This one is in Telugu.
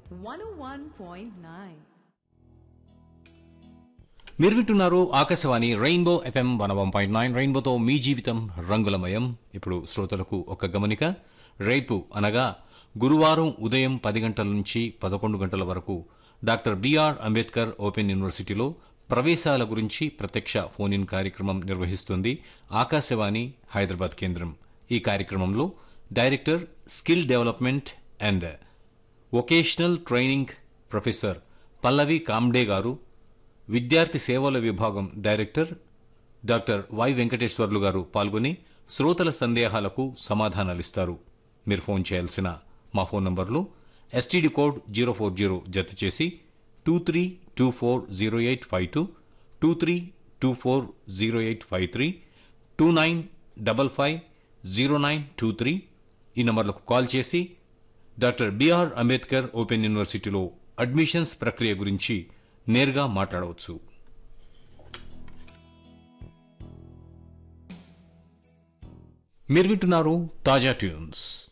101.9. మీరు వింటున్నారు Akashvani rainbow FM one one point nine రెయిన్బోతో మీ జీవితం రంగులమయం ఇప్పుడు శ్రోతలకు ఒక గమనిక రేపు అనగా గురువారం ఉదయం పది గంటల నుంచి పదకొండు గంటల వరకు డాక్టర్ బిఆర్ అంబేద్కర్ ఓపెన్ యూనివర్సిటీలో ప్రవేశాల గురించి ప్రత్యక్ష ఫోన్ ఇన్ కార్యక్రమం నిర్వహిస్తుంది ఆకాశవాణి హైదరాబాద్ కేంద్రం ఈ కార్యక్రమంలో director skill development and vocational training professor Pallavi Kamde garu విద్యార్థి సేవల విభాగం డైరెక్టర్ డాక్టర్ వై వెంకటేశ్వర్లు గారు పాల్గొని శ్రోతల సందేహాలకు సమాధానాలిస్తారు మీరు ఫోన్ చేయాల్సిన మా ఫోన్ నంబర్లు STD code zero four zero జత చేసి two three two four zero eight five two two three two four zero eight five three two nine double five zero nine two three ఈ నంబర్లకు కాల్ చేసి డాక్టర్ బిఆర్ అంబేద్కర్ ఓపెన్ యూనివర్సిటీలో అడ్మిషన్స్ ప్రక్రియ గురించి నేరుగా మాట్లాడవచ్చు మీరు వింటున్నారు తాజా ట్యూన్స్